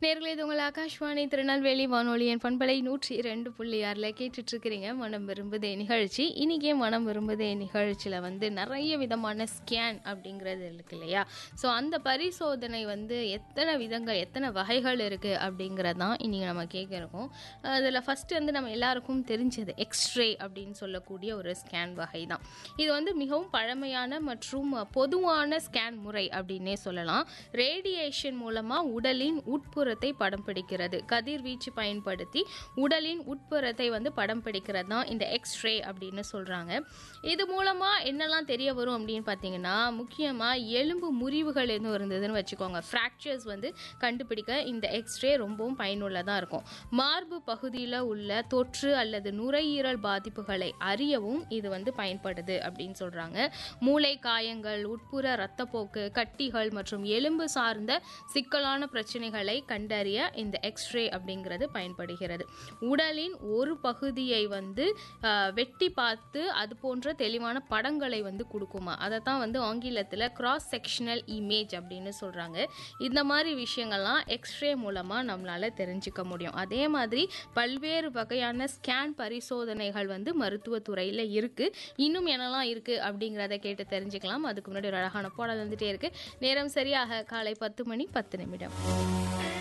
நேர்களே இது உங்கள் ஆகாஷ்வாணி திருநெல்வேலி வானொலியின் பண்பலை நூற்றி இரண்டு புள்ளி ஆறில் கேட்டுட்ருக்கிறீங்க மனம் விரும்புதே நிகழ்ச்சி இன்றைக்கே மனம் விரும்புதே நிகழ்ச்சியில் வந்து நிறைய விதமான ஸ்கேன் அப்படிங்கிறது இருக்கு இல்லையா ஸோ அந்த பரிசோதனை வந்து எத்தனை விதங்கள் எத்தனை வகைகள் இருக்குது அப்படிங்கிறது தான் இன்றைக்கி நம்ம கேட்குறோம் அதில் ஃபஸ்ட்டு வந்து நம்ம எல்லாருக்கும் தெரிஞ்சது எக்ஸ்ரே அப்படின்னு சொல்லக்கூடிய ஒரு ஸ்கேன் வகை தான் இது வந்து மிகவும் பழமையான மற்றும் பொதுவான ஸ்கேன் முறை அப்படின்னே சொல்லலாம் ரேடியேஷன் மூலமாக உடலின் உட்புறத்தை படம் பிடிக்கிறது கதிர்வீச்சு பயன்படுத்தி உடலின் உட்புறத்தை வந்து படம் பிடிக்கிறது தான் இந்த எக்ஸ்ரே அப்படின்னு சொல்கிறாங்க இது மூலமாக என்னெல்லாம் தெரிய வரும் அப்படின்னு பார்த்தீங்கன்னா முக்கியமாக எலும்பு முறிவுகள் எதுவும் இருந்ததுன்னு வச்சுக்கோங்க ஃப்ராக்சர்ஸ் வந்து கண்டுபிடிக்க இந்த எக்ஸ்ரே ரொம்பவும் பயனுள்ளதாக இருக்கும் மார்பு பகுதியில் உள்ள தொற்று அல்லது நுரையீரல் பாதிப்புகளை அறியவும் இது வந்து பயன்படுது அப்படின்னு சொல்கிறாங்க மூளை காயங்கள் உட்புற இரத்தப்போக்கு கட்டிகள் மற்றும் எலும்பு சார்ந்த சிக்கலான பிரச்சனைகளை கண்டறிய இந்த எக்ஸ்ரே அப்படிங்கிறது பயன்படுகிறது உடலின் ஒரு பகுதியை வந்து ஆஹ், வெட்டி பார்த்து அது போன்ற தெளிவான படங்களை வந்து கொடுக்குமா அதை தான் வந்து ஆங்கிலத்தில் கிராஸ் செக்ஷனல் இமேஜ் அப்படின்னு சொல்கிறாங்க இந்த மாதிரி விஷயங்கள்லாம் எக்ஸ்ரே மூலமாக நம்மளால் தெரிஞ்சுக்க முடியும் அதே மாதிரி பல்வேறு வகையான ஸ்கேன் பரிசோதனைகள் வந்து மருத்துவத்துறையில் இருக்குது இன்னும் என்னெல்லாம் இருக்குது அப்படிங்கிறத கேட்டு தெரிஞ்சுக்கலாம் அதுக்கு முன்னாடி ஒரு அழகான பாடல் வந்துட்டே இருக்குது நேரம் சரியாக காலை பத்து மணி பத்து நிமிடம்